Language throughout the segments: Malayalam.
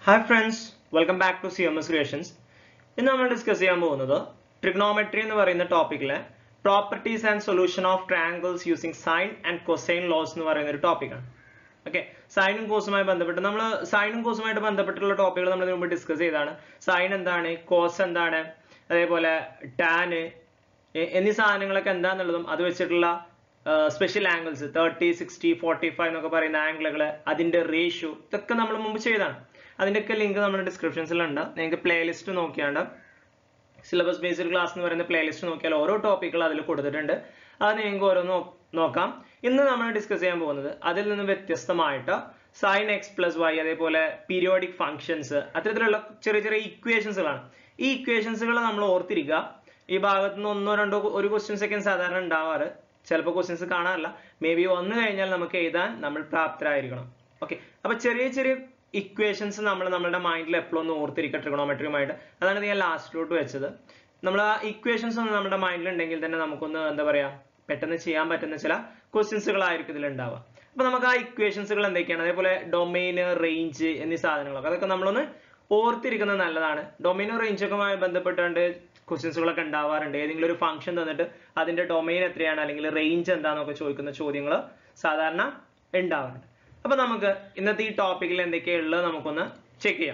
hi friends welcome back to C M S creations ഇന്ന് നമ്മൾ ഡിസ്കസ് ചെയ്യാൻ പോകുന്നത് ട്രിഗ്നോമെട്രി എന്ന് പറയുന്ന ടോപ്പിക്കിലെ properties and solution of triangles using sine and cosine laws എന്ന് പറയുന്ന ഒരു ടോപ്പിക്കാണ് ഓക്കെ സൈനും കോസുമായി ബന്ധപ്പെട്ട് നമ്മൾ സൈനും കോസുമായിട്ട് ബന്ധപ്പെട്ടുള്ള ടോപ്പിക്കുകൾ നമ്മൾ ഇതിനു മുമ്പ് ഡിസ്കസ് ചെയ്താണ് സൈൻ എന്താണ് കോസ് എന്താണ് അതേപോലെ ടാന് എന്നീ സാധനങ്ങളൊക്കെ എന്താണെന്നുള്ളതും അത് വെച്ചിട്ടുള്ള special angles thirty sixty forty five എന്നൊക്കെ പറയുന്ന ആംഗിളുകൾ അതിന്റെ റേഷ്യോ ഇതൊക്കെ നമ്മൾ മുമ്പ് ചെയ്താണ് അതിന്റെയൊക്കെ ലിങ്ക് നമ്മുടെ ഡിസ്ക്രിപ്ഷൻസിലുണ്ട് നിങ്ങൾക്ക് പ്ലേലിസ്റ്റ് നോക്കിയാണ്ട് സിലബസ് ബേസ്ഡ് ക്ലാസ് എന്ന് പറയുന്ന പ്ലേലിസ്റ്റ് നോക്കിയാൽ ഓരോ ടോപ്പിക്കുകൾ അതിൽ കൊടുത്തിട്ടുണ്ട് അത് നിങ്ങൾക്ക് ഓരോന്ന് നോക്കാം ഇന്ന് നമ്മൾ ഡിസ്കസ് ചെയ്യാൻ പോകുന്നത് അതിൽ നിന്ന് വ്യത്യസ്തമായിട്ട് സൈൻ എക്സ് പ്ലസ് വൈ അതേപോലെ പീരിയോഡിക് ഫംഗ്ഷൻസ് അത്തരത്തിലുള്ള ചെറിയ ചെറിയ ഇക്വേഷൻസുകളാണ് ഈ ഇക്വേഷൻസുകൾ നമ്മൾ ഓർത്തിരിക്കുക ഈ ഭാഗത്ത് നിന്ന് ഒന്നോ രണ്ടോ ഒരു ക്വസ്റ്റ്യൻസ് ഒക്കെ സാധാരണ ഉണ്ടാവാറ് ചിലപ്പോൾ ക്വസ്റ്റ്യൻസ് കാണാറില്ല മേ ബി വന്നു കഴിഞ്ഞാൽ നമുക്ക് എഴുതാൻ നമ്മൾ പ്രാപ്തരായിരിക്കണം ഓക്കെ അപ്പൊ ചെറിയ ചെറിയ ഇക്വേഷൻസ് നമ്മൾ നമ്മുടെ മൈൻഡിൽ എപ്പോഴും ഒന്ന് ഓർത്തിരിക്കുക ട്രിഗണോമെട്രിയുമായിട്ട് അതാണ് ഞാൻ ലാസ്റ്റിലോട്ട് വെച്ചത് നമ്മൾ ആ ഇക്വേഷൻസ് ഒന്ന് നമ്മുടെ മൈൻഡിൽ ഉണ്ടെങ്കിൽ തന്നെ നമുക്കൊന്ന് എന്താ പറയാ പെട്ടെന്ന് ചെയ്യാൻ പറ്റുന്ന ചില ക്വസ്റ്റ്യൻസുകളായിരിക്കും ഇതിൽ ഉണ്ടാവുക അപ്പൊ നമുക്ക് ആ ഇക്വേഷൻസുകൾ എന്തൊക്കെയാണ് അതേപോലെ ഡൊമൈന് റേഞ്ച് എന്നീ സാധനങ്ങളൊക്കെ അതൊക്കെ നമ്മളൊന്ന് ഓർത്തിരിക്കുന്നത് നല്ലതാണ് ഡൊമൈനും റേഞ്ചൊക്കെ ബന്ധപ്പെട്ടുകൊണ്ട് ക്വസ്റ്റ്യൻസുകളൊക്കെ ഉണ്ടാവാറുണ്ട് ഏതെങ്കിലും ഒരു ഫംഗ്ഷൻ തന്നിട്ട് അതിന്റെ ഡൊമൈൻ എത്രയാണ് അല്ലെങ്കിൽ റേഞ്ച് എന്താണെന്നൊക്കെ ചോദിക്കുന്ന ചോദ്യങ്ങൾ സാധാരണ ഉണ്ടാവാറുണ്ട് അപ്പൊ നമുക്ക് ഇന്നത്തെ ഈ ടോപ്പിക്കിൽ എന്തൊക്കെയുള്ളത് നമുക്കൊന്ന് ചെക്ക് ചെയ്യാം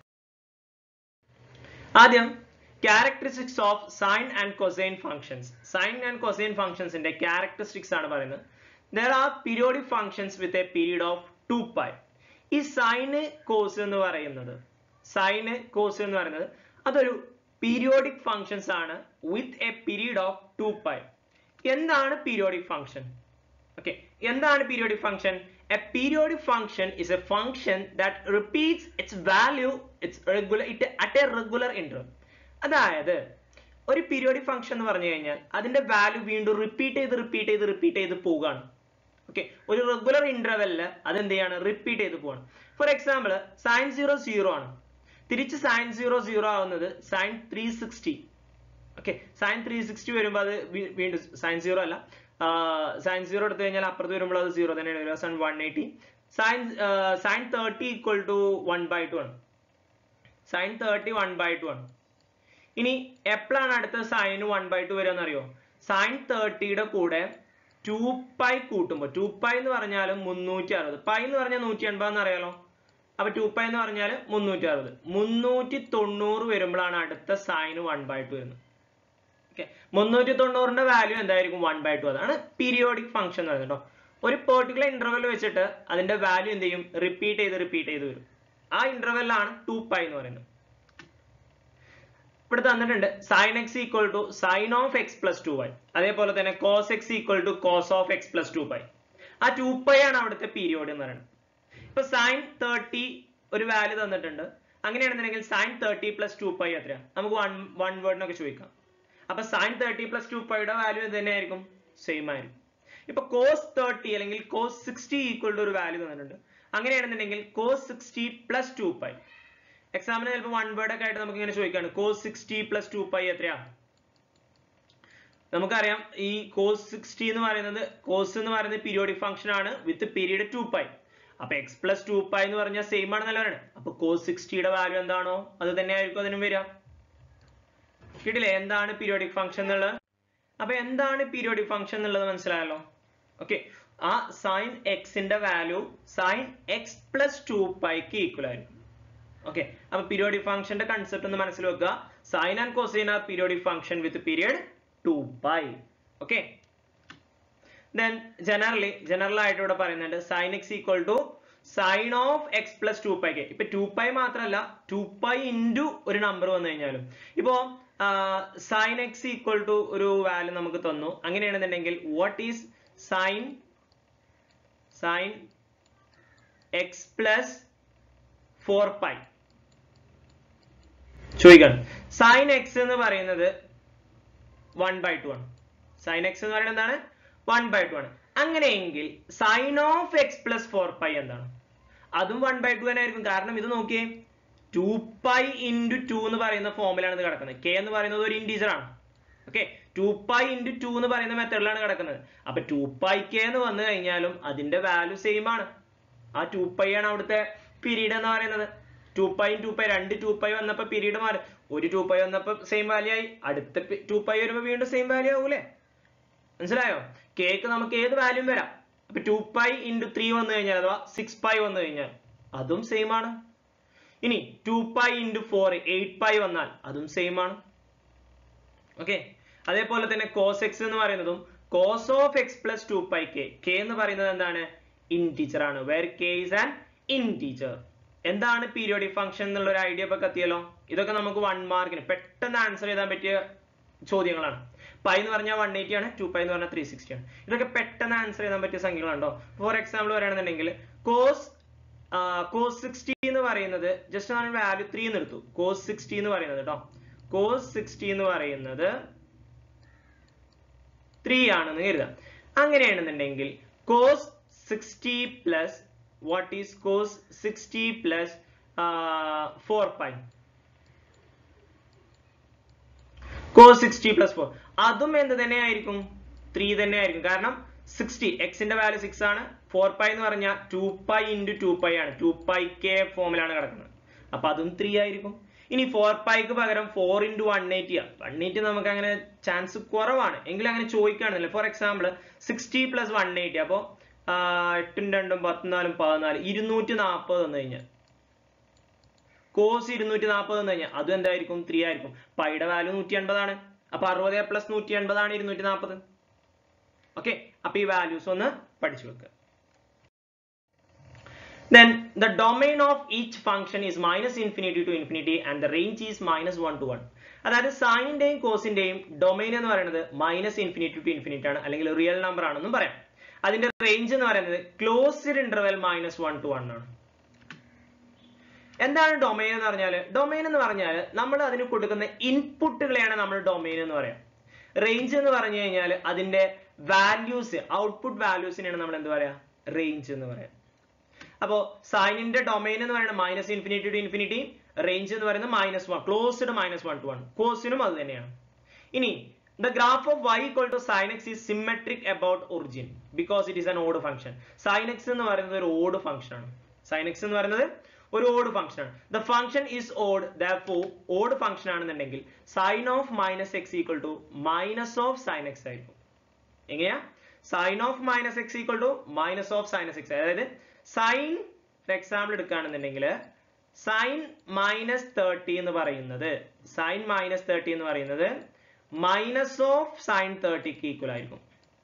ആദ്യം characteristics of sine and cosine functions sine and cosine ഫംഗ്ഷൻസിന്റെ ക്യാരക്ടറിസ്റ്റിക്സ് ആണ് പറയുന്നത് there are periodic functions with a period of two pi ഈ സൈന് കോസ് എന്ന് പറയുന്നത് സൈന് കോസ് എന്ന് പറയുന്നത് അതൊരു പീരിയോഡിക് ഫംഗ്ഷൻസ് ആണ് with a period of two pi എന്താണ് പീരിയോഡിക് ഫംഗ്ഷൻ ഓക്കെ എന്താണ് periodic function a periodic function is a function that repeats its value its regular it at a regular interval അതായത് ഒരു പീരിയോഡിക് ഫംഗ്ഷൻ എന്ന് പറഞ്ഞു കഴിഞ്ഞാൽ അതിന്റെ വാല്യൂ വീണ്ടും റിപ്പീറ്റ് ചെയ്ത് റിപ്പീറ്റ് ചെയ്ത് റിപ്പീറ്റ് ചെയ്ത് പോവുകയാണ് ഓക്കെ ഒരു റെഗുലർ ഇന്റർവെല്ലില് അതെന്ത് ചെയ്യാണ് റിപ്പീറ്റ് ചെയ്ത് പോവാണ് for example sine zero zero ആണ് തിരിച്ച് സൈൻ സീറോ സീറോ ആവുന്നത് sine three sixty okay sine three sixty വരുമ്പോൾ അത് വീണ്ടും സൈൻ സീറോ അല്ല സൈൻ സീറോ എടുത്തു കഴിഞ്ഞാൽ അപ്പുറത്ത് വരുമ്പോൾ അത് സീറോ തന്നെയാണ് വരിക sine one eighty sine sine thirty equal to one by two ആണ് sine thirty one by two ആണ് ഇനി എപ്പോഴാണ് അടുത്ത സൈൻ വൺ ബൈ ടു വരിക എന്നറിയോ സൈൻ തേർട്ടിയുടെ കൂടെ ടു പൈ കൂട്ടുമ്പോൾ ടു പൈ എന്ന് പറഞ്ഞാൽ മുന്നൂറ്റി അറുപത് പൈ എന്ന് പറഞ്ഞാൽ നൂറ്റി എൺപത് എന്ന് അറിയാലോ അപ്പൊ ടു പൈ എന്ന് പറഞ്ഞാൽ മുന്നൂറ്റി അറുപത് മുന്നൂറ്റി തൊണ്ണൂറ് വരുമ്പോഴാണ് അടുത്ത സൈൻ വൺ ബൈ ടു വരുന്നത് ഓക്കെ മുന്നൂറ്റി തൊണ്ണൂറിന്റെ വാല്യൂ എന്തായിരിക്കും വൺ ബൈ ടു അതാണ് പീരിയോഡിക് ഫംഗ്ഷൻ എന്ന് പറയുന്നത് കേട്ടോ ഒരു പെർട്ടിക്കുലർ ഇന്റർവെൽ വെച്ചിട്ട് അതിന്റെ വാല്യൂ എന്ത് ചെയ്യും റിപ്പീറ്റ് ചെയ്ത് റിപ്പീറ്റ് ചെയ്ത് വരും ആ ഇന്റർവെല്ലാണ് ടു പൈ എന്ന് പറയുന്നത് ഇവിടെ തന്നിട്ടുണ്ട് sine X equal to sine of X plus two Y അതേപോലെ തന്നെ cos X equal to cos of X plus two pi ആ ടു പൈ ആണ് അവിടുത്തെ പീരിയോഡ് എന്ന് പറയുന്നത് ഇപ്പൊ സൈൻ തേർട്ടി ഒരു വാല്യൂ തന്നിട്ടുണ്ട് അങ്ങനെയാണെന്നുണ്ടെങ്കിൽ sine thirty plus two pi എത്രയാ നമുക്ക് വൺ വൺ വേർഡിനൊക്കെ ചോദിക്കാം അപ്പൊ സൈൻ തേർട്ടി പ്ലസ് ടു പൈയുടെ വാല്യൂ എന്ത് തന്നെയായിരിക്കും സെയിം ആയിരിക്കും ഇപ്പൊ കോസ് തേർട്ടി അല്ലെങ്കിൽ കോസ് സിക്സ്റ്റി ഈക്വൽ ടു ഒരു വാല്യൂ തന്നിട്ടുണ്ട് അങ്ങനെയാണെന്നുണ്ടെങ്കിൽ cos sixty plus two pi എക്സാമിന് ചിലപ്പോൾ വൺ വേർഡ് ഒക്കെ ആയിട്ട് നമുക്ക് ഇങ്ങനെ ചോദിക്കാണ് cos sixty plus two pi എത്രയാ നമുക്കറിയാം ഈ കോസ് സിക്സ്റ്റി എന്ന് പറയുന്നത് കോസ് എന്ന് പറയുന്നത് പീരിയോഡിക് ഫംഗ്ഷൻ ആണ് വിത്ത് പീരീഡ് ടു പൈ അപ്പൊ എക്സ് പ്ലസ് ടു പൈ എന്ന് പറഞ്ഞാൽ സെയിം ആണെന്നല്ല പറയുന്നത് അപ്പൊ കോസ് സിക്സ്റ്റിയുടെ വാല്യൂ എന്താണോ അത് തന്നെ ആയിരിക്കും അതിനും വരിക കിട്ടില്ലേ എന്താണ് പീരിയോഡിക് ഫംഗ്ഷൻ എന്നുള്ളത് അപ്പൊ എന്താണ് പീരിയോഡിക് ഫംഗ്ഷൻ എന്നുള്ളത് മനസ്സിലായല്ലോ ഓക്കെ ആ സൈൻ എക്സിന്റെ value sine X plus two പൈക്ക് ഈക്വൽ ആയിരിക്കും ഓക്കെ അപ്പൊ പീരിയോഡിക് ഫംഗ്ഷന്റെ കൺസെപ്റ്റ് ഒന്ന് മനസ്സിൽ വെക്കുക sine and cosine are periodic function with period two pi okay then generally general ആയിട്ട് ഇവിടെ പറയുന്നുണ്ട് sine X equal to sine of X plus two പൈക്ക് ഇപ്പൊ ടു പൈ മാത്രമല്ല ടു പൈ ഇൻറ്റു ഒരു നമ്പർ വന്നു കഴിഞ്ഞാലും ഇപ്പോ സൈൻ എക്സ് ഈക്വൽ ടു ഒരു വാല്യൂ നമുക്ക് തന്നു അങ്ങനെയാണെന്നുണ്ടെങ്കിൽ what is sign sine X plus four pi ചോദിക്കണം സൈൻ എക്സ് എന്ന് പറയുന്നത് വൺ ബൈ ടു ആണ് സൈൻ എക്സ് എന്ന് പറയുന്നത് എന്താണ് വൺ ബൈ ടു ആണ് അങ്ങനെയെങ്കിൽ sine of X plus four pi എന്താണ് അതും വൺ ബൈ ടു തന്നെ ആയിരിക്കും കാരണം ഇത് നോക്കിയേ ടു പൈ ഇൻറ്റു ടു എന്ന് പറയുന്ന ഫോമിലാണ് ഇത് കിടക്കുന്നത് കെ എന്ന് പറയുന്നത് ഒരു ഇൻറ്റീജർ ആണ് okay two pi into two എന്ന് പറയുന്ന മെത്തേഡിലാണ് കിടക്കുന്നത് അപ്പൊ ടു പൈ കെ എന്ന് വന്നു കഴിഞ്ഞാലും അതിന്റെ വാല്യൂ സെയിം ആണ് ആ ടു പൈ ആണ് അവിടുത്തെ പീരീഡ് എന്ന് പറയുന്നത് ടു പൈ ടു പൈ രണ്ട് ടു പൈ വന്നപ്പോ പീരീഡ് മാറി ഒരു ടു പൈ വന്നപ്പോ സെയിം വാല്യൂ ആയി അടുത്ത ടു പൈ വരുമ്പോ വീണ്ടും സെയിം വാല്യൂ ആവൂലേ മനസ്സിലായോ കേക്ക് നമുക്ക് ഏത് വാല്യൂ വരാം അപ്പൊ ടു പൈ ഇൻറ്റു ത്രീ വന്നു കഴിഞ്ഞാൽ അഥവാ സിക്സ് പൈ വന്നു കഴിഞ്ഞാൽ അതും സെയിം ആണ് ഇനി two pi into four eight pi വന്നാൽ അതും സെയിം ആണ് ഓക്കെ അതേപോലെ തന്നെ കോസ് എക്സ് എന്ന് പറയുന്നതും cos of X plus two pi K K എന്ന് പറയുന്നത് എന്താണ് ഇൻടീച്ചർ ആണ് where K is an integer എന്താണ് പീരിയോഡിക് ഫംഗ്ഷൻ എന്നുള്ള ഒരു ഐഡിയ ഇപ്പൊ കത്തിയല്ലോ ഇതൊക്കെ നമുക്ക് വൺ മാർക്കിന് പെട്ടെന്ന് ആൻസർ ചെയ്താൻ പറ്റിയ ചോദ്യങ്ങളാണ് പൈ എന്ന് പറഞ്ഞാൽ വൺ എയ്റ്റി ആണ് ടു പൈ എന്ന് പറഞ്ഞാൽ ത്രീ സിക്സ്റ്റി ആണ് ഇതൊക്കെ പെട്ടെന്ന് ആൻസർ ചെയ്താൻ പറ്റിയ സംഖ്യകളുണ്ടോ ഫോർ എക്സാമ്പിൾ പറയുകയാണെന്നുണ്ടെങ്കിൽ കോസ് കോസ് സിക്സ്റ്റി എന്ന് പറയുന്നത് ജസ്റ്റ് ഞാൻ വാല്യൂ ത്രീ എന്ന് എടുത്തു കോസ് സിക്സ്റ്റി എന്ന് പറയുന്നത് കേട്ടോ കോസ് സിക്സ്റ്റി എന്ന് പറയുന്നത് ത്രീ ആണെന്ന് കരുതാം അങ്ങനെയാണെന്നുണ്ടെങ്കിൽ cos sixty plus what is cos sixty plus four pi cos sixty plus four അതും എന്ത് തന്നെയായിരിക്കും ത്രീ തന്നെ ആയിരിക്കും കാരണം സിക്സ്റ്റി എക്സിന്റെ വാല്യൂ സിക്സ് ആണ് ഫോർ പൈ എന്ന് പറഞ്ഞാൽ two pi into two pi ആണ് ടു പൈ കെ ഫോമിലാണ് കിടക്കുന്നത് അപ്പൊ അതും ത്രീ ആയിരിക്കും ഇനി ഫോർ പൈക്ക് പകരം ഫോർ ഇൻറ്റു വൺ എയ്റ്റി ആണ് വൺ എയ്റ്റി നമുക്ക് അങ്ങനെ ചാൻസ് കുറവാണ് എങ്കിലും അങ്ങനെ ചോദിക്കുകയാണെന്നില്ല for example sixty plus one eighty അപ്പോൾ എട്ടും രണ്ടും പത്തിനാലും പതിനാല് ഇരുന്നൂറ്റി നാൽപ്പത് തന്നു കഴിഞ്ഞാൽ കോസ് ഇരുന്നൂറ്റി നാൽപ്പത് തന്നു കഴിഞ്ഞാൽ അതും എന്തായിരിക്കും ത്രീ ആയിരിക്കും പൈയുടെ വാല്യൂ നൂറ്റി അൻപതാണ് അപ്പൊ അറുപത് പ്ലസ് നൂറ്റി അൻപതാണ് ഇരുന്നൂറ്റി നാൽപ്പത് ഓക്കെ അപ്പൊ ഈ വാല്യൂസ് ഒന്ന് പഠിച്ചു വെക്കുക then the domain of each function is minus infinity to infinity and the range is minus 1 to 1 അതായത് സൈനിന്റെയും കോസിന്റെയും ഡൊമൈൻ എന്ന് പറയുന്നത് മൈനസ് ഇൻഫിനിറ്റി ടു ഇൻഫിനിറ്റി ആണ് അല്ലെങ്കിൽ റിയൽ നമ്പർ ആണെന്നും പറയാം അതിന്റെ റേഞ്ച് എന്ന് പറയുന്നത് closed interval minus one to one ആണ് എന്താണ് ഡൊമൈൻ എന്ന് പറഞ്ഞാൽ ഡൊമൈൻ എന്ന് പറഞ്ഞാൽ നമ്മൾ അതിന് കൊടുക്കുന്ന ഇൻപുട്ടുകളെയാണ് നമ്മൾ ഡൊമൈൻ എന്ന് പറയാം റേഞ്ച് എന്ന് പറഞ്ഞു കഴിഞ്ഞാൽ അതിന്റെ വാല്യൂസ് ഔട്ട്പുട്ട് വാല്യൂസിനെയാണ് നമ്മൾ എന്ത് പറയാ റേഞ്ച് എന്ന് പറയാം അപ്പോ സൈനിന്റെ ഡൊമൈൻ എന്ന് പറയുന്നത് minus infinity to infinity range എന്ന് പറയുന്നത് minus one closed minus one to one കോസിനും അത് തന്നെയാണ് ഇനി the graph of y equal to sin x is symmetric about origin because it is an odd function sin x എന്ന് പറയുന്നത് ഒരു odd function ആണ് sin x എന്ന് പറയുന്നത് ഒരു odd function ആണ് the function is odd therefore odd function ആണെന്നുണ്ടെങ്കിൽ sin of minus x equal to minus of sin x ആയിരിക്കും എങ്ങനെയാ sin of minus x equal to minus of sin x അതായത് സൈൻ എക്സാമ്പിൾ എടുക്കുകയാണെന്നുണ്ടെങ്കിൽ സൈൻ മൈനസ് തേർട്ടി എന്ന് പറയുന്നത് സൈൻ മൈനസ് തേർട്ടി എന്ന് പറയുന്നത് മൈനസ് ഓഫ് സൈൻ തേർട്ടിക്ക് ഈക്വൽ ആയിരിക്കും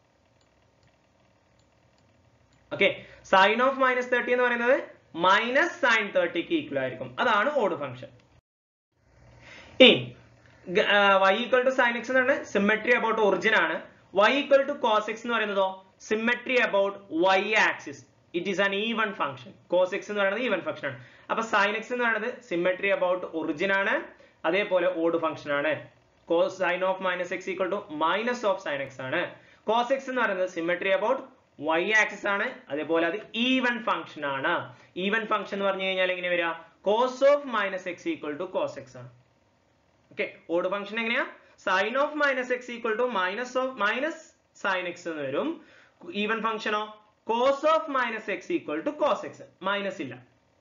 okay sine of minus thirty എന്ന് പറയുന്നത് മൈനസ് സൈൻ തേർട്ടിക്ക് ഈക്വൽ ആയിരിക്കും അതാണ് ഓഡ് ഫംഗ്ഷൻ ഇനി y equal to sine X എന്ന് പറയുന്നത് സിമെട്രി അബൌട്ട് ഒറിജിൻ ആണ് y equal to cos X എന്ന് പറയുന്നതോ symmetry about y axis it is an even function cos X എന്ന് പറയുന്നത് ഈവൻ ഫംഗ്ഷൻ ആണ് അപ്പൊ സൈൻ എക്സ് എന്ന് പറയുന്നത് സിമെട്രി അബൌട്ട് ഒറിജിൻ ആണ് അതേപോലെ ഓഡ് ഫംഗ്ഷൻ ആണ് cos sine of minus x equal to minus of sine x ആണ് കോസ് എക്സ് എന്ന് പറയുന്നത് സിമെട്രി അബൌട്ട് വൈ ആക്സിസ് ആണ് അതേപോലെ അത് ഈവൻ ഫംഗ്ഷൻ ആണ് ഈവൻ ഫംഗ്ഷൻ എന്ന് പറഞ്ഞു കഴിഞ്ഞാൽ എങ്ങനെ വരിക cos of minus x equal to cos x ആണ് ഓക്കെ ഓഡ് ഫംഗ്ഷൻ എങ്ങനെയാ sine of minus x equal to minus of minus sine X എന്ന് വരും ഈവൻ ഫംഗ്ഷനോ cos of minus x equal to cos x minus ഇല്ല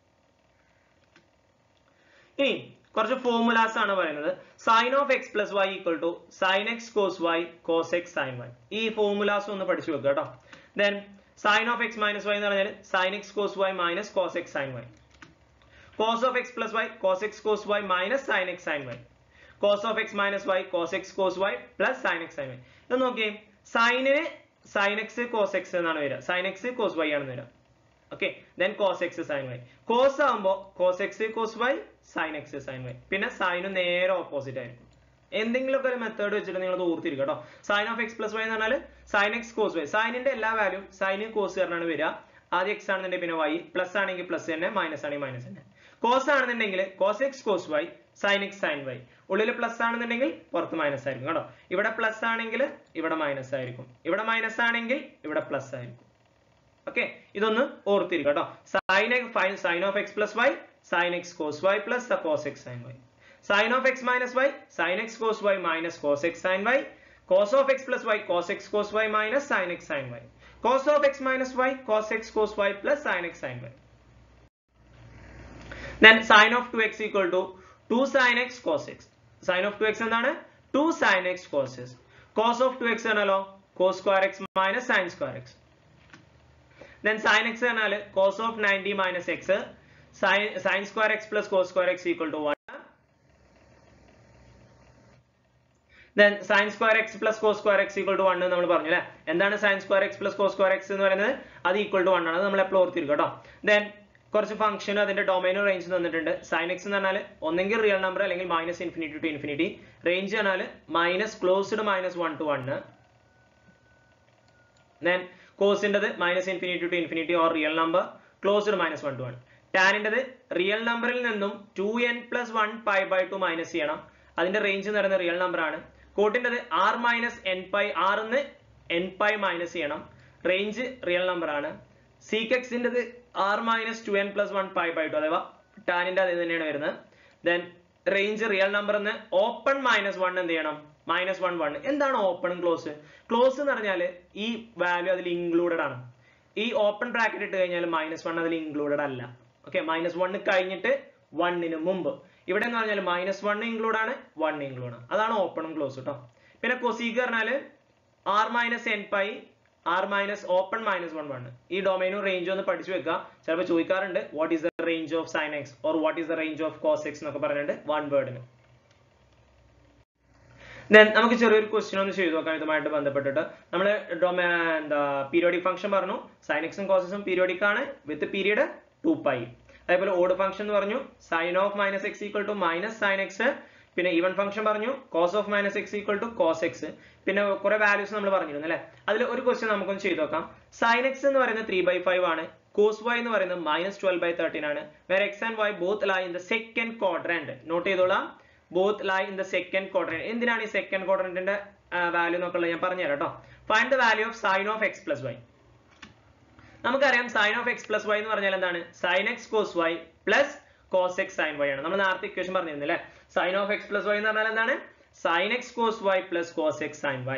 ഇനി കുറച്ച് ഫോർമുലാസ് ആണ് പറയുന്നത് sine of X plus y equal to sine x cos y cos x sine y ഈ ഫോർമുലാസ് ഒന്ന് പഠിച്ചു വെക്കുക കേട്ടോ then sine of x minus y എന്ന് പറഞ്ഞാൽ sine x cos y minus cos x sine y cos of X plus y cos x cos y minus sine x sine y cos of x minus y cos x cos y plus sine x sine y ഇത് നോക്കിയേ സൈനിന് സൈൻ എക്സ് കോസ് എക്സ് എന്നാണ് വരിക സൈൻ എക്സ് കോസ് വൈ ആണെന്ന് വരിക okay then cos x sine y cos ആകുമ്പോൾ cos x cos y sine x sine y പിന്നെ സൈന് നേരെ ഓപ്പോസിറ്റ് ആയിരിക്കും എന്തെങ്കിലുമൊക്കെ ഒരു മെത്തേഡ് വെച്ചിട്ട് നിങ്ങൾ അത് ഓർത്തിരിക്കും കേട്ടോ sine of X plus y എന്ന് പറഞ്ഞാൽ സൈൻ എക്സ് കോസ് വൈ സൈനിന്റെ എല്ലാ വാല്യൂ സൈനും കോസ് കാരണമാണ് വരിക ആദ്യം എക്സ് ആണെന്നുണ്ടെങ്കിൽ പിന്നെ വൈ പ്ലസ് ആണെങ്കിൽ പ്ലസ് തന്നെ മൈനസ് ആണെങ്കിൽ മൈനസ് തന്നെ കോസ് ആണെന്നുണ്ടെങ്കിൽ cos x cos y sine x sine y ഉള്ളിൽ പ്ലസ് ആണെന്നുണ്ടെങ്കിൽ പുറത്ത് മൈനസ് ആയിരിക്കും കേട്ടോ ഇവിടെ പ്ലസ് ആണെങ്കിൽ ഇവിടെ മൈനസ് ആയിരിക്കും ഇവിടെ മൈനസ് ആണെങ്കിൽ ഇവിടെ പ്ലസ് ആയിരിക്കും ഓക്കെ ഇതൊന്ന് ഓർത്തിരിക്കും കേട്ടോ sine sine of X plus y sine x cos y plus cos x sine y sine of x minus y sine x cos y minus cos x sine y cos of X plus y cos x cos y minus sine x sine y cos of x minus y cos x cos y plus sine x sine y then sin of 2x equal to 2 sin x cos x sin of 2x എന്താണ് 2 sin x cos x cos of 2x ആണല്ലോ cos square x minus sin square x then sin x എന്നാൽ cos of 90 minus x sin sin square x plus cos square x equal to 1 then sin square x plus cos square x equal to 1 നമ്മൾ പറഞ്ഞു അല്ലേ എന്താണ് sin square x plus cos square x എന്ന് പറയുന്നത് അത് equal to 1 ആണ് അത് നമ്മൾ എപ്പോഴും ഓർത്തിരിക്കും കേട്ടോ then കുറച്ച് ഫംഗ്ഷൻ അതിന്റെ ഡൊമൈനും റേഞ്ച് തന്നിട്ടുണ്ട് sin x എന്ന് പറഞ്ഞാൽ ഒന്നെങ്കിൽ റിയൽ നമ്പർ അല്ലെങ്കിൽ minus infinity to infinity range പറഞ്ഞാൽ minus closed minus one to one then കോസിൻ്റെത് minus infinity to infinity or real number closed minus one to one ടാനിൻ്റെത് റിയൽ നമ്പറിൽ നിന്നും two n plus one pi by two minus ചെയ്യണം അതിന്റെ റേഞ്ച് എന്ന് പറയുന്നത് റിയൽ നമ്പർ ആണ് കോട്ടിൻ്റെത് ആർ മൈനസ് എൻ പൈ ആറിന്ന് എൻ പൈ മൈനസ് ചെയ്യണം റേഞ്ച് റിയൽ നമ്പർ ആണ് സീക്കെക്സിൻ്റെത് R minus two n plus one pi by two അഥവാ ടാനിന്റെ അത് തന്നെയാണ് വരുന്നത് ദെൻ റേഞ്ച് റിയൽ നമ്പർ എന്ന് ഓപ്പൺ മൈനസ് വൺ എന്ത് ചെയ്യണം മൈനസ് വൺ വൺ എന്താണ് ഓപ്പൺ ക്ലോസ് ക്ലോസ് എന്ന് പറഞ്ഞാൽ ഈ വാല്യൂ അതിൽ ഇൻക്ലൂഡഡ് ആണ് ഈ ഓപ്പൺ ബ്രാക്കറ്റ് ഇട്ട് കഴിഞ്ഞാൽ മൈനസ് വൺ അതിൽ ഇൻക്ലൂഡഡ് അല്ല ഓക്കെ മൈനസ് വൺ കഴിഞ്ഞിട്ട് വണ്ണിന് മുമ്പ് ഇവിടെ എന്ന് പറഞ്ഞാൽ മൈനസ് വൺ ഇൻക്ലൂഡ് ആണ് വൺ ഇൻക്ലൂഡ് ആണ് അതാണ് ഓപ്പണും ക്ലോസ് കേട്ടോ പിന്നെ കൊസീക്ക് പറഞ്ഞാല് R minus n pi R minus open minus one one ഈ ഡൊമൈനും റേഞ്ചും ഒന്ന് പഠിച്ചു വെക്കുക ചിലപ്പോൾ ചോദിക്കാറുണ്ട് what is the range of sine x or what is the range of cos x എന്നൊക്കെ പറഞ്ഞിട്ട് വൺ വേർഡിന് ദെൻ നമുക്ക് ചെറിയൊരു ക്വസ്റ്റ്യൻ ഒന്ന് ചെയ്തു നോക്കാം ഇതുമായിട്ട് ബന്ധപ്പെട്ടിട്ട് നമ്മൾ ഡൊമേ എന്താ പീരിയോഡിക് ഫംഗ്ഷൻ പറഞ്ഞു സൈൻ എക്സും കോസസും പീരിയോഡിക് ആണ് വിത്ത് പീരിയഡ് ടു പൈ അതേപോലെ ഓഡ് ഫംഗ്ഷൻ എന്ന് പറഞ്ഞു sine of minus x equal to minus sine x പിന്നെ ഈവൻ ഫംഗ്ഷൻ പറഞ്ഞു cos of minus x equal to cos x പിന്നെ കുറെ വാല്യൂസ് നമ്മൾ പറഞ്ഞിരുന്നു അല്ലേ അതിൽ ഒരു ക്വസ്റ്റ്യൻ നമുക്കൊന്ന് ചെയ്തു നോക്കാം സൈൻ എക്സ് എന്ന് പറയുന്നത് ത്രീ ബൈ ഫൈവ് ആണ് കോസ് വൈ എന്ന് പറയുന്നത് മൈനസ് ട്വൽവ് ബൈ തേർട്ടീൻ ആണ് where x and y both lie in the second quadrant note ചെയ്തോളാം both lie in the second quadrant എന്തിനാണ് ഈ സെക്കൻഡ് ക്വാഡ്രന്റിന്റെ വാല്യൂ എന്നൊക്കെ ഞാൻ പറഞ്ഞുതരാം കേട്ടോ find the value of sine of X plus y നമുക്കറിയാം sine of X plus y എന്ന് പറഞ്ഞാൽ എന്താണ് sine x cos y plus cos x sine Y ആണ് നമ്മൾ നേരത്തെ ഇക്വേഷൻ പറഞ്ഞിരുന്നു അല്ലേ sine of X plus y എന്ന് പറഞ്ഞാൽ എന്താണ് sine x cos y plus cos x sine y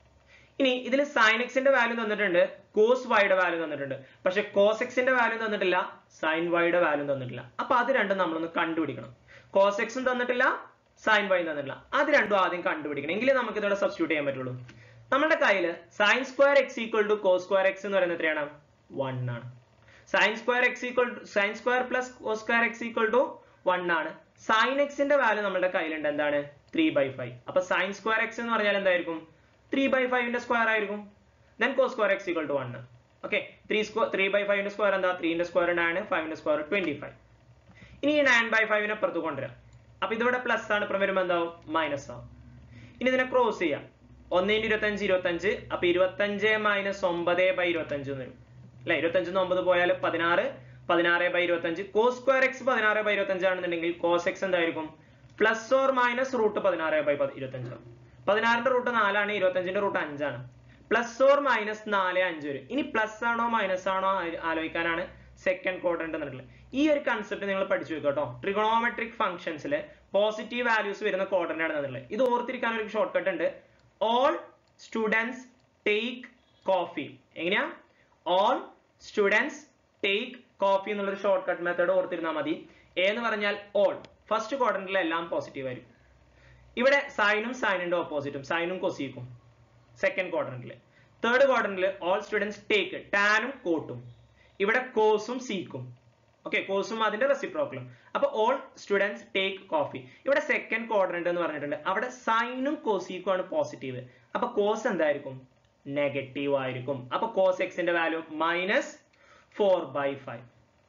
ഇനി ഇതിൽ സൈൻ എക്സിന്റെ വാല്യൂ തന്നിട്ടുണ്ട് കോസ് വൈയുടെ വാല്യൂ തന്നിട്ടുണ്ട് പക്ഷെ കോസ് എക്സിന്റെ വാല്യൂ തന്നിട്ടില്ല സൈൻ വൈയുടെ വാല്യൂ തന്നിട്ടില്ല അപ്പൊ അത് രണ്ടും നമ്മളൊന്ന് കണ്ടുപിടിക്കണം കോസ് എക്സും തന്നിട്ടില്ല സൈൻ വൈ തന്നിട്ടില്ല അത് രണ്ടും ആദ്യം കണ്ടുപിടിക്കണം എങ്കിലേ നമുക്ക് ഇതോടെ സബ്സ്റ്റിറ്റ്യൂട്ട് ചെയ്യാൻ പറ്റുള്ളൂ നമ്മുടെ കയ്യിൽ sine square x equal to cos square x എന്ന് പറയുന്നത് എത്രയാണ് വൺ ആണ് sine square x equal sine square plus cos square x equal to one ആണ് സൈൻ എക്സിന്റെ വാല്യൂ നമ്മുടെ കയ്യിലുണ്ട് എന്താണ് ത്രീ ബൈ ഫൈവ് അപ്പൊ സൈൻ സ്ക്വയർ എക്സ് എന്ന് പറഞ്ഞാൽ എന്തായിരിക്കും ത്രീ ബൈ ഫൈവിന്റെ സ്ക്വയർ ആയിരിക്കും then cos square x equal to one okay three square three by ഫൈവിന്റെ സ്ക്വയർ എന്താ ത്രീന്റെ square nine ഫൈവിന്റെ square twenty five ഇനി ഈ നയൻ ബൈ ഫൈവിനെ പുറത്ത് കൊണ്ടുവരാം അപ്പൊ ഇതിവിടെ പ്ലസ് ആണ് ഇപ്പം വരുമ്പോൾ എന്താവും മൈനസ് ആവും ഇനി ഇതിനെ ക്രോസ് ചെയ്യാം ഒന്നിന്റെ ഇരുപത്തഞ്ച് ഇരുപത്തഞ്ച് അപ്പൊ ഇരുപത്തഞ്ച് മൈനസ് ഒമ്പത് ബൈ ഇരുപത്തഞ്ച് എന്ന് വരും അല്ലെ ഇരുപത്തഞ്ച് ഒമ്പത് പോയാൽ പതിനാറ് പതിനാറ് ബൈ ഇരുപത്തഞ്ച് കോസ് സ്ക്വയർ എക്സ് പതിനാറ് ബൈ ഇരുപത്തഞ്ച് ആണെന്നുണ്ടെങ്കിൽ കോസ് എക്സ് എന്തായിരിക്കും പ്ലസ് ഓർ മൈനസ് റൂട്ട് പതിനാറ് ബൈ ഇരുപത്തഞ്ച് പതിനാറിന്റെ റൂട്ട് നാലാണ് ഇരുപത്തഞ്ചിന്റെ റൂട്ട് അഞ്ചാണ് പ്ലസ് ഓർ മൈനസ് നാല് അഞ്ച് വരും ഇനി പ്ലസ് ആണോ മൈനസ് ആണോ ആലോചിക്കാനാണ് സെക്കൻഡ് ക്വാഡ്രന്റ് എന്നിട്ടുള്ളത് ഈ ഒരു കൺസെപ്റ്റ് നിങ്ങൾ പഠിച്ചു വെക്കുക കേട്ടോ ട്രിഗണോമെട്രിക് ഫംഗ്ഷൻസിൽ പോസിറ്റീവ് വാല്യൂസ് വരുന്ന ക്വാഡ്രന്റ് ആണ് എന്നുള്ളത് ഇത് ഓർത്തിരിക്കാൻ ഒരു ഷോർട്ട് കട്ട് ഉണ്ട് ഓൾ സ്റ്റുഡൻസ് ടേക്ക് കോഫി എങ്ങനെയാ ഓൾ സ്റ്റുഡൻസ് ടേക്ക് കോഫി എന്നുള്ളൊരു ഷോർട്ട് കട്ട് മെത്തേഡ് ഓർത്തിരുന്നാൽ മതി എ എന്ന് പറഞ്ഞാൽ ഓൾ ഫസ്റ്റ് ക്വാഡ്രന്റിൽ എല്ലാം പോസിറ്റീവ് ആയിരിക്കും ഇവിടെ സൈനും സൈനിന്റെ ഓപ്പോസിറ്റും സൈനും കൊസീക്കും സെക്കൻഡ് ക്വാഡ്രന്റിൽ തേർഡ് ക്വാഡ്രന്റിൽ ഓൾ സ്റ്റുഡൻസ് ടേക്ക് ടാനും കോട്ടും ഇവിടെ കോസും സീക്കും ഓക്കെ കോസും അതിന്റെ റെസിപ്രോക്കലും അപ്പൊ ഓൾ സ്റ്റുഡൻസ് ടേക്ക് കോഫി ഇവിടെ സെക്കൻഡ് ക്വാഡ്രന്റ് എന്ന് പറഞ്ഞിട്ടുണ്ട് അവിടെ സൈനും കോസീക്കും ആണ് പോസിറ്റീവ് അപ്പൊ കോസ് എന്തായിരിക്കും നെഗറ്റീവ് ആയിരിക്കും അപ്പൊ കോസ് എക്സിന്റെ value minus four by five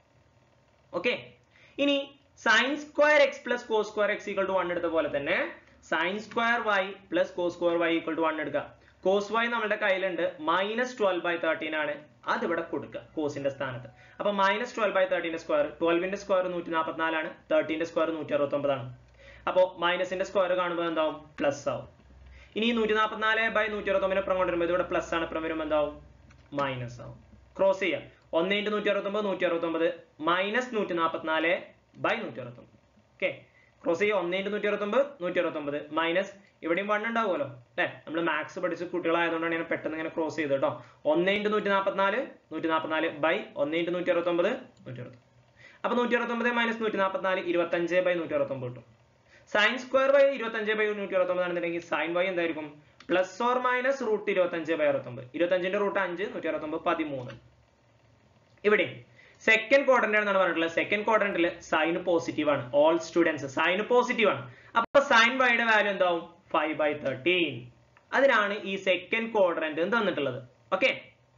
okay ഇനി sine square x plus cos square x equal to one എടുത്ത പോലെ തന്നെ sine square y plus cos square y equal to one എടുക്കുക കോസ് വൈ നമ്മുടെ കയ്യിലുണ്ട് മൈനസ് ട്വൽവ് ബൈ തേർട്ടീൻ ആണ് അത് ഇവിടെ കൊടുക്കുക കോസിന്റെ സ്ഥാനത്ത് അപ്പൊ മൈനസ് ട്വൽവ് ബൈ തേർട്ടീന്റെ സ്ക്വയർ ട്വൽവിന്റെ സ്ക്വയർ നൂറ്റി നാൽപ്പത്തിനാലാണ് തേർട്ടീന്റെ സ്ക്വയർ നൂറ്റി അറുപത്തി ഒമ്പതാണ് അപ്പോൾ മൈനസിന്റെ സ്ക്വയർ കാണുമ്പോൾ എന്താവും പ്ലസ് ആവും ഇനി നൂറ്റി നാൽപ്പത്തിനാല് ബൈ നൂറ്റി അറുപത്തൊമ്പതിനെ ഇപ്പുറം കൊണ്ടുവരുമ്പോൾ ഇതിവിടെ പ്ലസ് ആണ് ഇപ്പുറം വരുമ്പോൾ എന്താവും മൈനസ് ആവും ക്രോസ് ചെയ്യാം ഒന്ന് ഇൻറ്റു നൂറ്റി അറുപത്തൊമ്പത് നൂറ്റി അറുപത്തൊമ്പത് മൈനസ് നൂറ്റി നാൽപ്പത്തിനാല് ബൈ നൂറ്റി അറുപത്തൊമ്പത് ഓക്കെ ക്രോസ് ചെയ്യുക ഒന്ന് ഇൻറ്റു നൂറ്റി അറുപത്തൊമ്പത് നൂറ്റി അറുപത്തൊമ്പത് മൈനസ് ഇവിടെയും വൺ ഉണ്ടാവുമല്ലോ അല്ലെ നമ്മൾ മാത്സ് പഠിച്ച കുട്ടികളായതുകൊണ്ടാണ് ഞാൻ പെട്ടെന്ന് ഇങ്ങനെ ക്രോസ് ചെയ്തത് കേട്ടോ ഒന്ന് ഇൻറ്റു നൂറ്റി നാൽപ്പത്തിനാല് നൂറ്റി നാൽപ്പത്തിനാല് ബൈ ഒന്ന് ഇൻറ്റു നൂറ്റി അറുപത്തൊമ്പത് നൂറ്റി അറുപത്തൊമ്പത് അപ്പൊ നൂറ്റി അറുപത്തൊമ്പത് മൈനസ് നൂറ്റി നാൽപ്പത്തിനാല് ഇരുപത്തഞ്ച് ബൈ നൂറ്റി അറുപത്തൊമ്പത് കിട്ടും സൈൻ സ്ക്വയർ ബൈ ഇരുപത്തഞ്ച് ബൈ നൂറ്റി അറുപത്തൊമ്പത് ആണെന്നുണ്ടെങ്കിൽ സൈൻ വൈ എന്തായിരിക്കും പ്ലസ് ഓർ മൈനസ് റൂട്ട് ഇരുപത്തഞ്ച് ബൈ അറുപത്തൊമ്പത് ഇരുപത്തഞ്ചിന്റെ റൂട്ട് അഞ്ച് നൂറ്റി അറുപത്തൊമ്പത് പതിമൂന്ന് ഇവിടെ സെക്കൻഡ് ക്വാഡ്രന്റ് ആണെന്നാണ് പറഞ്ഞിട്ടുള്ളത് സെക്കൻഡ് ക്വാഡ്രന്റിൽ സൈൻ പോസിറ്റീവ് ആണ് ഓൾ സ്റ്റുഡൻസ് സൈൻ പോസിറ്റീവ് ആണ് അപ്പൊ സൈൻ വൈയുടെ വാല്യൂ എന്താവും ഫൈവ് ബൈ തേർട്ടീൻ അതിനാണ് ഈ സെക്കൻഡ് ക്വാഡ്രന്റ് തന്നിട്ടുള്ളത് ഓക്കെ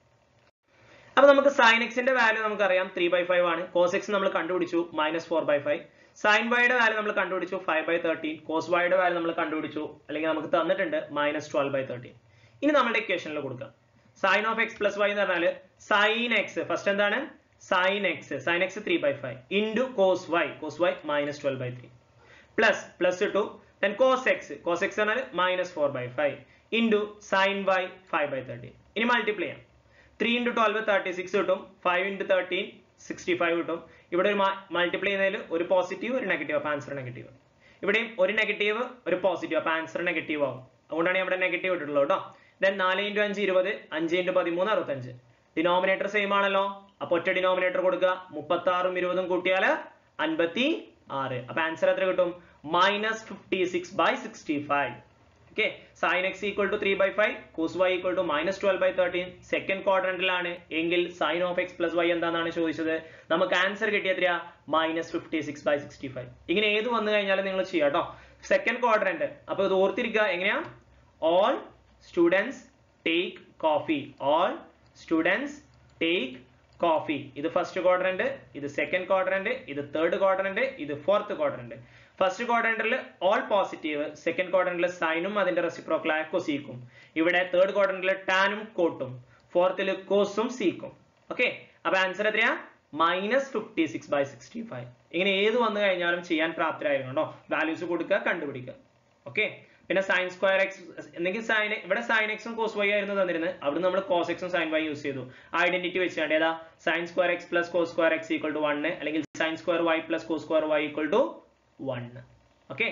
അപ്പൊ നമുക്ക് സൈൻ എക്സിന്റെ വാല്യൂ നമുക്കറിയാം ത്രീ ബൈ ഫൈവ് ആണ് കോസ് എക്സ് നമ്മൾ കണ്ടുപിടിച്ചു minus four by five sine വൈയുടെ വാല്യൂ നമ്മൾ കണ്ടുപിടിച്ചു ഫൈവ് ബൈ തേർട്ടീൻ കോസ് വൈയുടെ വാല്യൂ നമ്മൾ കണ്ടുപിടിച്ചു അല്ലെങ്കിൽ നമുക്ക് തന്നിട്ടുണ്ട് മൈനസ് ട്വൽവ് ബൈ തേർട്ടീൻ ഇനി നമ്മുടെ ഇക്വേഷനിൽ കൊടുക്കാം sine of X plus y എന്ന് പറഞ്ഞാൽ സൈൻ എക്സ് ഫസ്റ്റ് എന്താണ് sine x sine x three by five into cos y cos y minus twelve by three plus plus to then cos x cos x പറഞ്ഞാൽ minus four by five into sine y five by thirteen ഇനി മൾട്ടിപ്ലൈ ചെയ്യാം three into twelve thirty six കിട്ടും five into thirteen sixty five കിട്ടും ഇവിടെ ഒരു മൾട്ടിപ്ലൈ ചെയ്യുന്നതിൽ ഒരു പോസിറ്റീവ് ഒരു നെഗറ്റീവ് അപ്പോൾ ആൻസർ നെഗറ്റീവ് ഇവിടെയും ഒരു നെഗറ്റീവ് ഒരു പോസിറ്റീവ് അപ്പോൾ ആൻസർ നെഗറ്റീവ് ആവും അതുകൊണ്ടാണ് ഇവിടെ നെഗറ്റീവ് ഇട്ടിട്ടുള്ളത് കേട്ടോ ദെൻ നാല് ഇൻറ്റു അഞ്ച് ഇരുപത് അഞ്ച് ഇൻറ്റു പതിമൂന്ന് അറുപത്തഞ്ച് ഡിനോമിനേറ്റർ സെയിം ആണല്ലോ അപ്പൊ ഒറ്റ ഡിനോമിനേറ്റർ കൊടുക്കുക മുപ്പത്തി ആറും ഇരുപതും കൂട്ടിയാൽ അൻപത്തി ആറ് അപ്പൊ ആൻസർ എത്ര കിട്ടും minus fifty six by sixty five okay sine X equal to three by five cos y equal to minus twelve by thirteen second ക്വാഡ്രന്റിലാണ് എങ്കിൽ sine of X plus y എന്താണെന്നാണ് ചോദിച്ചത് നമുക്ക് ആൻസർ കിട്ടിയ എത്രയാ minus fifty six by sixty five ഇങ്ങനെ ഏത് വന്നു കഴിഞ്ഞാലും നിങ്ങൾ ചെയ്യാം കേട്ടോ സെക്കൻഡ് ക്വാഡ്രന്റ് അപ്പൊ ഇത് ഓർത്തിരിക്കുക എങ്ങനെയാ all students take coffee all students take coffee ഇത് ഫസ്റ്റ് ക്വാഡ്രന്റ് ഇത് സെക്കൻഡ് ക്വാഡ്രന്റ് ഇത് തേർഡ് ക്വാഡ്രന്റ് ഇത് ഫോർത്ത് ക്വാഡ്രന്റ് ഫസ്റ്റ് ക്വാഡ്രന്റിൽ ഓൾ പോസിറ്റീവ് സെക്കൻഡ് ക്വാഡ്രന്റിൽ സൈനും അതിന്റെ റെസിപ്രോക്കലായ കൊസീക്കും ഇവിടെ തേർഡ് ക്വാഡ്രന്റിൽ ടാനും കോട്ടും ഫോർത്തിൽ കോസും സീക്കും ഓക്കെ അപ്പൊ ആൻസർ എത്രയാ minus fifty six by sixty five ഇങ്ങനെ ഏത് വന്നു കഴിഞ്ഞാലും ചെയ്യാൻ പ്രാപ്തരായിരുന്നു കേട്ടോ വാല്യൂസ് കൊടുക്കുക കണ്ടുപിടിക്കുക ഓക്കെ പിന്നെ സൈൻ സ്ക്വയർ എക്സ് എന്തെങ്കിലും സൈൻ ഇവിടെ സൈൻ എക്സും കോസ് വൈ ആയിരുന്നു തന്നിരുന്നത് അവിടെ നമ്മൾ കോസ് എക്സും സൈൻ വൈ യൂസ് ചെയ്തു ഐഡന്റിറ്റി വെച്ചാണ്ട് ഏതാ sine square x plus cos square x equal to one അല്ലെങ്കിൽ sine square y plus cos square y equal to one okay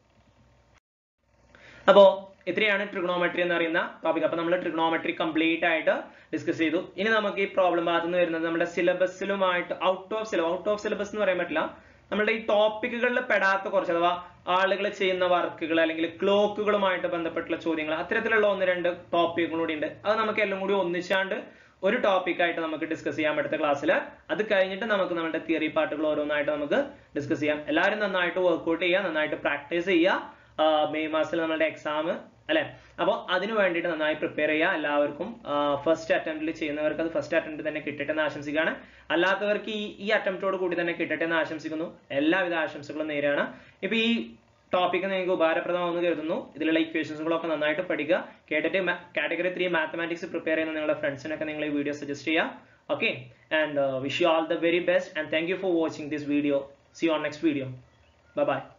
അപ്പോ ഇത്രയാണ് ട്രിഗണോമെട്രി എന്ന് പറയുന്ന ടോപ്പിക് അപ്പൊ നമ്മൾ ട്രിഗണോമെട്രി കംപ്ലീറ്റ് ആയിട്ട് ഡിസ്കസ് ചെയ്തു ഇനി നമുക്ക് ഈ പ്രോബ്ലം ഭാഗത്ത് നിന്ന് വരുന്നത് നമ്മുടെ സിലബസിലുമായിട്ട് out of syllabus out of syllabus എന്ന് പറയാൻ പറ്റില്ല നമ്മുടെ ഈ ടോപ്പിക്കുകളിൽ പെടാത്ത കുറച്ച് അഥവാ ആളുകൾ ചെയ്യുന്ന വർക്കുകൾ അല്ലെങ്കിൽ ക്ലോക്കുകളുമായിട്ട് ബന്ധപ്പെട്ടുള്ള ചോദ്യങ്ങൾ അത്തരത്തിലുള്ള ഒന്ന് രണ്ട് ടോപ്പിക്കുകൾ കൂടി ഉണ്ട് അത് നമുക്ക് എല്ലാം കൂടി ഒന്നിച്ചാണ്ട് ഒരു ടോപ്പിക് ആയിട്ട് നമുക്ക് ഡിസ്കസ് ചെയ്യാൻ അടുത്ത ക്ലാസ്സിൽ അത് കഴിഞ്ഞിട്ട് നമുക്ക് നമ്മുടെ തിയറി പാർട്ടുകൾ ഓരോന്നായിട്ട് നമുക്ക് ഡിസ്കസ് ചെയ്യാം എല്ലാവരും നന്നായിട്ട് വർക്ക്ഔട്ട് ചെയ്യുക നന്നായിട്ട് പ്രാക്ടീസ് ചെയ്യുക മെയ് മാസത്തിൽ നമ്മളുടെ എക്സാം അല്ലെ അപ്പോൾ അതിനു വേണ്ടിയിട്ട് നന്നായി പ്രിപ്പയർ ചെയ്യുക എല്ലാവർക്കും ഫസ്റ്റ് അറ്റംപ്റ്റിൽ ചെയ്യുന്നവർക്ക് അത് ഫസ്റ്റ് അറ്റംപ്റ്റ് തന്നെ കിട്ടട്ടെ എന്ന് ആശംസിക്കുകയാണ് അല്ലാത്തവർക്ക് ഈ ഈ അറ്റംപ്റ്റോട് കൂടി തന്നെ കിട്ടട്ടെ എന്ന് ആശംസിക്കുന്നു എല്ലാവിധ ആശംസകളും നേരെയാണ് ഇപ്പൊ ഈ ടോപ്പിക്ക് നിങ്ങൾക്ക് ഉപകാരപ്രദമാണെന്ന് കരുതുന്നു ഇതിലുള്ള ഇക്വേഷൻസുകളൊക്കെ നന്നായിട്ട് പഠിക്കുക കേട്ടിട്ട് കാറ്റഗറി ത്രീ മാത്തമാറ്റിക്സ് പ്രിപ്പയർ ചെയ്യുന്ന നിങ്ങളുടെ ഫ്രണ്ട്സിനൊക്കെ നിങ്ങൾ ഈ വീഡിയോ സജസ്റ്റ് ചെയ്യുക okay and wish you all the very best and thank you for watching this video see on next video bye by